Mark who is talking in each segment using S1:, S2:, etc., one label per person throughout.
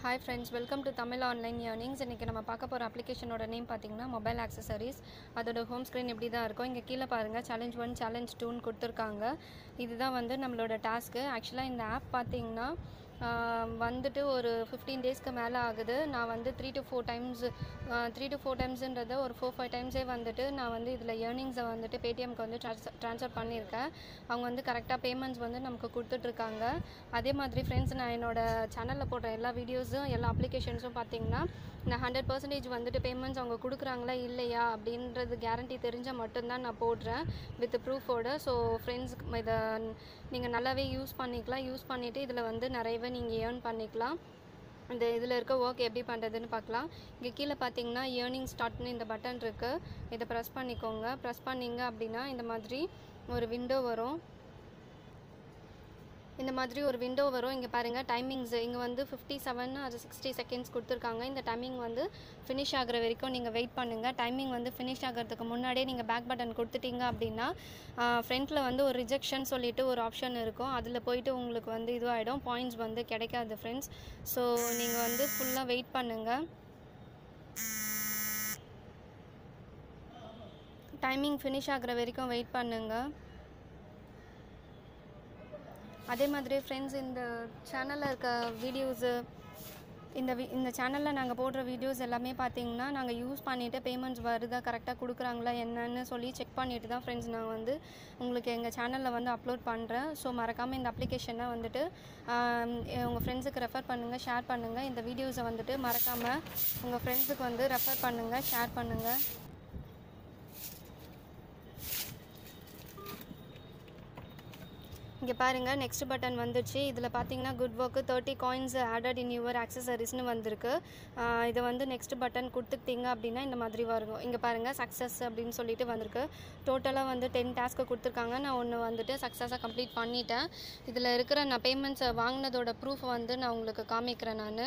S1: hi friends welcome to Tamil online earnings இன்றைக்கி நம்ம பார்க்க போகிற அப்ளிகேஷனோட நேம் பார்த்தீங்கன்னா மொபைல் ஆக்சசரிஸ் அதோட ஹோம் ஸ்க்ரீன் இப்படி தான் இருக்கும் இங்கே கீழே பாருங்கள் சேலஞ்ச் ஒன் சேலஞ்ச் டூன்னு கொடுத்துருக்காங்க இதுதான் வந்து நம்மளோட டாஸ்க்கு ஆக்சுவலாக இந்த ஆப் பார்த்தீங்கன்னா ஆஹ், வந்துட்டு ஒரு ஃபிஃப்டீன் டேஸ்க்கு மேலே ஆகுது நான் வந்து three to four times three to four டைம்ஸுன்றத ஒரு ஃபோர் ஃபைவ் டைம்ஸே வந்துட்டு நான் வந்து இதில் ஏர்னிங்ஸை வந்துட்டு பேடிஎம்க்கு வந்து ட்ரான்ஸ்ஃபர் பண்ணியிருக்கேன் அவங்க வந்து கரெக்டாக பேமெண்ட்ஸ் வந்து நமக்கு கொடுத்துட்ருக்காங்க அதே மாதிரி ஃப்ரெண்ட்ஸ் நான் என்னோட சேனலில் போடுற எல்லா வீடியோஸும் எல்லா அப்ளிகேஷன்ஸும் பார்த்தீங்கன்னா நான் ஹண்ட்ரட் பர்சன்டேஜ் வந்துட்டு பேமெண்ட்ஸ் அவங்க கொடுக்குறாங்களா இல்லையா அப்படின்றது கேரண்டி தெரிஞ்சால் மட்டும்தான் நான் போடுறேன் வித் ப்ரூஃபோட ஸோ ஃப்ரெண்ட்ஸ் இதை நீங்கள் நல்லாவே யூஸ் பண்ணிக்கலாம் யூஸ் பண்ணிவிட்டு இதில் வந்து நிறையவே நீங்கள் ஏர்ன் பண்ணிக்கலாம் இந்த இதில் இருக்க ஒர்க் எப்படி பண்ணுறதுன்னு பார்க்கலாம் இங்கே கீழே பார்த்தீங்கன்னா ஏர்னிங் ஸ்டார்ட்னு இந்த பட்டன் இருக்குது இதை ப்ரெஸ் பண்ணிக்கோங்க ப்ரெஸ் பண்ணிங்க அப்படின்னா இந்த மாதிரி ஒரு விண்டோ வரும் இந்த மாதிரி ஒரு விண்டோ வரும் இங்கே பாருங்கள் டைமிங்ஸ் இங்கே வந்து ஃபிஃப்டி செவன் அது சிக்ஸ்டி செகண்ட்ஸ் கொடுத்துருக்காங்க இந்த டைமிங் வந்து ஃபினிஷ் ஆகுற வரைக்கும் நீங்கள் வெயிட் பண்ணுங்கள் டைமிங் வந்து ஃபினிஷ் ஆகிறதுக்கு முன்னாடியே நீங்கள் பேக் பட்டன் கொடுத்துட்டீங்க அப்படின்னா ஃப்ரண்ட்டில் வந்து ஒரு ரிஜெக்ஷன் சொல்லிட்டு ஒரு ஆப்ஷன் இருக்கும் அதில் போயிட்டு உங்களுக்கு வந்து இதுவாகிடும் பாயிண்ட்ஸ் வந்து கிடைக்காது ஃப்ரெண்ட்ஸ் ஸோ நீங்கள் வந்து ஃபுல்லாக வெயிட் பண்ணுங்கள் டைமிங் ஃபினிஷ் ஆகுற வரைக்கும் வெயிட் பண்ணுங்கள் அதே மாதிரி ஃப்ரெண்ட்ஸ் இந்த சேனலில் இருக்க வீடியோஸு இந்த வி இந்த சேனலில் நாங்கள் போடுற வீடியோஸ் எல்லாமே பார்த்தீங்கன்னா நாங்கள் யூஸ் பண்ணிவிட்டு பேமெண்ட்ஸ் வருதா கரெக்டாக கொடுக்குறாங்களா என்னன்னு சொல்லி செக் பண்ணிட்டு தான் ஃப்ரெண்ட்ஸ் நான் வந்து உங்களுக்கு எங்கள் சேனலில் வந்து அப்லோட் பண்ணுறேன் ஸோ மறக்காமல் இந்த அப்ளிகேஷனை வந்துட்டு ஆம், உங்கள் ஃப்ரெண்ட்ஸுக்கு ரெஃபர் பண்ணுங்கள் ஷேர் பண்ணுங்கள் இந்த வீடியோஸை வந்துட்டு மறக்காமல் உங்கள் ஃப்ரெண்ட்ஸுக்கு வந்து ரெஃபர் பண்ணுங்கள் ஷேர் பண்ணுங்கள் இங்கே பாருங்கள் நெக்ஸ்ட் பட்டன் வந்துச்சு இதில் பார்த்தீங்கன்னா good work thirty coins added in your ஆக்சசரிஸ்னு வந்திருக்கு ஆஹ் இதை வந்து நெக்ஸ்ட் பட்டன் கொடுத்துக்கிட்டீங்க அப்படின்னா இந்த மாதிரி வரும் இங்கே பாருங்கள் சக்ஸஸ் அப்படின்னு சொல்லிட்டு வந்திருக்கு டோட்டலாக வந்து டென் டாஸ்க்கு கொடுத்துருக்காங்க நான் ஒன்று வந்துட்டு சக்ஸஸாக கம்ப்ளீட் பண்ணிட்டேன் இதில் இருக்கிற நான் பேமெண்ட்ஸை வாங்கினதோட ப்ரூஃப் வந்து நான் உங்களுக்கு காமிக்கிறேன் நான்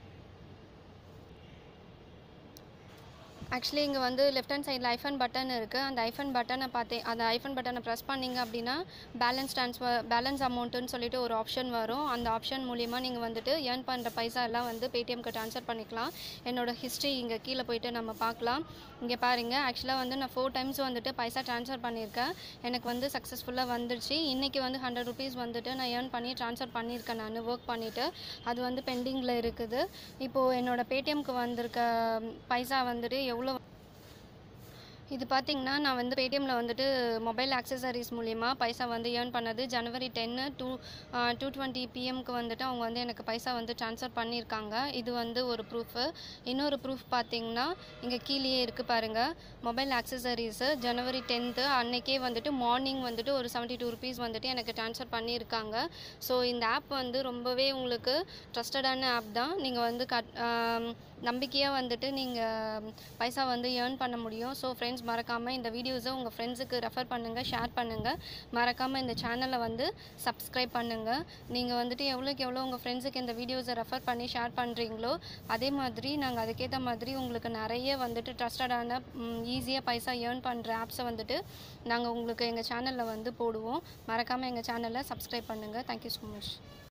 S1: ஆக்சுவலி இங்கே வந்து லெஃப்ட் ஹேண்ட் சைடில் ஐஃபன் பட்டன் இருக்குது அந்த ஐஃபன் பட்டனை பார்த்தேன் அந்த ஐஃபன் பட்டனை ப்ரெஸ் பண்ணிங்க அப்படின்னா பேலன்ஸ் ட்ரான்ஸ்ஃபர் பேலன்ஸ் அமௌண்ட்டுன்னு சொல்லிட்டு ஒரு ஆப்ஷன் வரும் அந்த ஆப்ஷன் மூலிமா நீங்கள் வந்துட்டு ஏர்ன் பண்ணுற பைசா எல்லாம் வந்து பேடிஎம்க்கு ட்ரான்ஸ்ஃபர் பண்ணிக்கலாம் என்னோட ஹிஸ்ட்ரி இங்கே கீழே போயிட்டு நம்ம பார்க்கலாம் இங்கே பாருங்கள் ஆக்சுவலாக வந்து நான் ஃபோர் டைம்ஸ் வந்துட்டு பைசா ட்ரான்ஸ்ஃபர் பண்ணியிருக்கேன் எனக்கு வந்து சக்ஸஸ்ஃபுல்லாக வந்துடுச்சு இன்றைக்கி வந்து ஹண்ட்ரட் ருபீஸ் வந்துட்டு நான் ஏர்ன் பண்ணி ட்ரான்ஸ்ஃபர் பண்ணியிருக்கேன் நான் ஒர்க் பண்ணிவிட்டு அது வந்து பெண்டிங்கில் இருக்குது இப்போது என்னோட பேடிஎம்க்கு வந்திருக்க பைசா வந்துட்டு எவ்வளோ இது பார்த்தீங்கன்னா நான் வந்து பேடிஎம்மில் வந்துட்டு மொபைல் ஆக்சசரிஸ் மூலிமா பைசா வந்து ஏர்ன் பண்ணது ஜனவரி டென்னு டூ டூ டுவெண்ட்டி பிஎம்க்கு வந்துட்டு அவங்க வந்து எனக்கு பைசா வந்து ட்ரான்ஸ்ஃபர் பண்ணியிருக்காங்க இது வந்து ஒரு ப்ரூஃபு இன்னொரு ப்ரூஃப் பார்த்தீங்கன்னா இங்கே கீழேயே இருக்குது பாருங்கள் மொபைல் ஆக்சசரிஸு ஜனவரி டென்த்து அன்னைக்கே வந்துட்டு மார்னிங் வந்துட்டு ஒரு செவன்ட்டி டூ ருபீஸ் வந்துட்டு எனக்கு ட்ரான்ஸ்ஃபர் பண்ணியிருக்காங்க ஸோ இந்த ஆப் வந்து ரொம்பவே உங்களுக்கு ட்ரஸ்டடான ஆப் தான் நீங்கள் வந்து கட் நம்பிக்கையாக வந்துட்டு நீங்கள் பைசா வந்து ஏர்ன் பண்ண முடியும் ஸோ ஃப்ரெண்ட்ஸ் மறக்காமல் இந்த வீடியோஸை உங்கள் ஃப்ரெண்ட்ஸுக்கு ரெஃபர் பண்ணுங்கள் ஷேர் பண்ணுங்கள் மறக்காமல் இந்த சேனலை வந்து சப்ஸ்கிரைப் பண்ணுங்கள் நீங்கள் வந்துட்டு எவ்வளோக்கு எவ்வளோ உங்கள் ஃப்ரெண்ட்ஸுக்கு இந்த வீடியோஸை ரெஃபர் பண்ணி ஷேர் பண்ணுறீங்களோ அதே மாதிரி நாங்கள் அதுக்கேற்ற மாதிரி உங்களுக்கு நிறைய வந்துட்டு ட்ரஸ்டடான ஈஸியாக பைசா ஏர்ன் பண்ணுற ஆப்ஸை வந்துட்டு நாங்கள் உங்களுக்கு எங்கள் சேனலில் வந்து போடுவோம் மறக்காமல் எங்கள் சேனலை சப்ஸ்கிரைப் பண்ணுங்கள் தேங்க்யூ ஸோ மச்